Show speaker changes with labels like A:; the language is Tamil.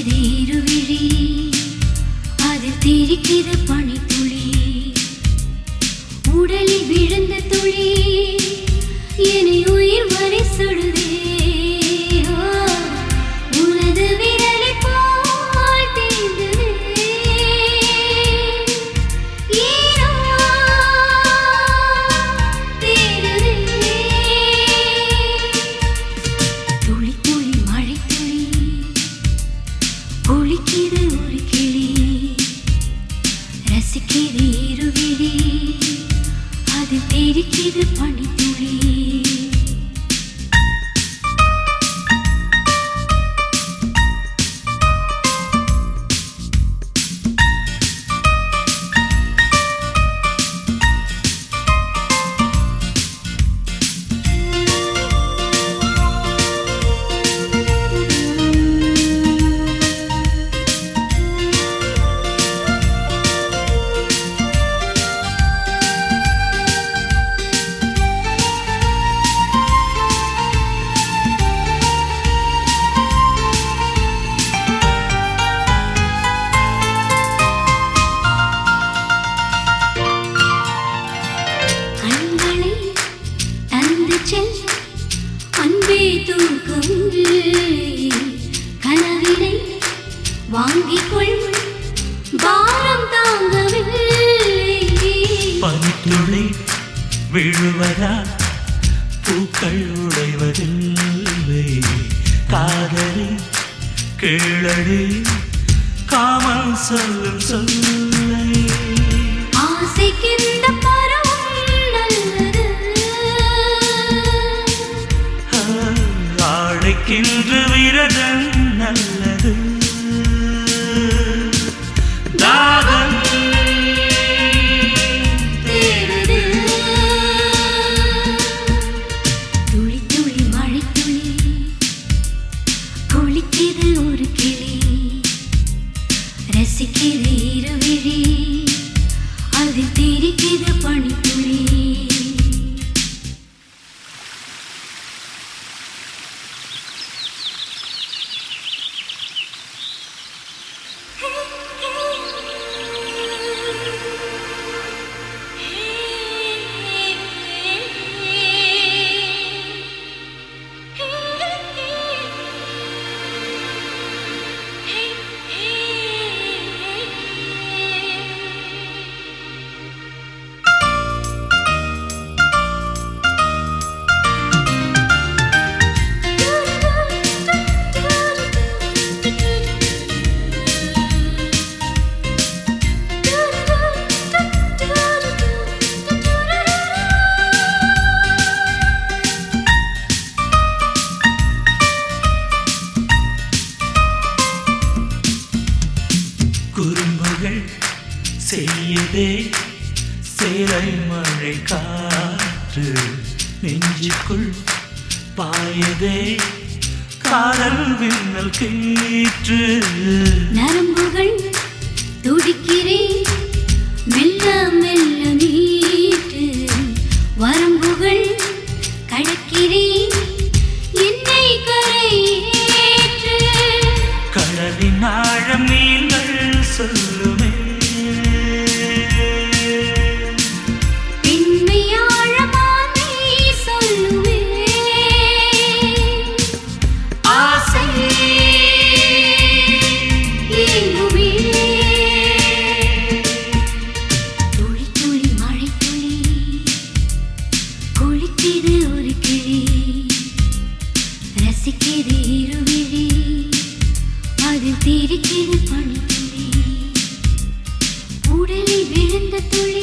A: ரசிக்குது இருவிழி அதில் தெரிக்குது பனித்துளி உடலில் விழுந்த துளி என்னை உயிர் வரை சுடுதே ஓ, உனது விரலைப் போல் தீண்டுதே. ஈரோ தேடுதே. துளி துளி மழை துளி குளிக்கிது ஒரு கிளி ரசிக்கிது இருவிழி அது தெரிக்கிது பனித்துளி கண்களை தந்து செல் அன்பே தூக்கம் கனவினை வாங்கிக் கொள் பாரம் தாங்கவில்லை
B: பனித்துளி விழுவதா பூக்கள் உடைவதில்லை காதலி கீழடி காமல் சொல்லும் சொல்லை
A: ஆசைக்கிந்த பருவம் நல்லது
B: ஆழைக்கின்று விரதம் நல்லது தாகம்
A: தேடுது. துளி துளி மழை துளி குளிக்கிது ஒரு கிளி ரசிக்கிது இருவிழி அதில் தெரிக்கிது பனித்துளி
B: குறும்புகள் செய்யதே சேலை மழை காற்று நெஞ்சுக்குள் பாயதே காதல் விண்ணல் கீற்று
A: நரம்புகள் துடிக்கிறேன் மெல்ல மெல்ல நீட்டு வரம்புகள் கடக்கிறேன் என்னை கரையேற்று
B: கடலின் ஆழம் நீங்கள் சொல்லுமே
A: பெண்மை ஆழமானே சொல்லுவேன்
B: ஆசை
A: ஏங்குவே துளி துளி மழை துளி குளிக்கிது ஒரு கிளி ரசிக்கிது இருவிழி அதில் தெரிக்கிது பனித்துளி உடலில் விழுந்த துளி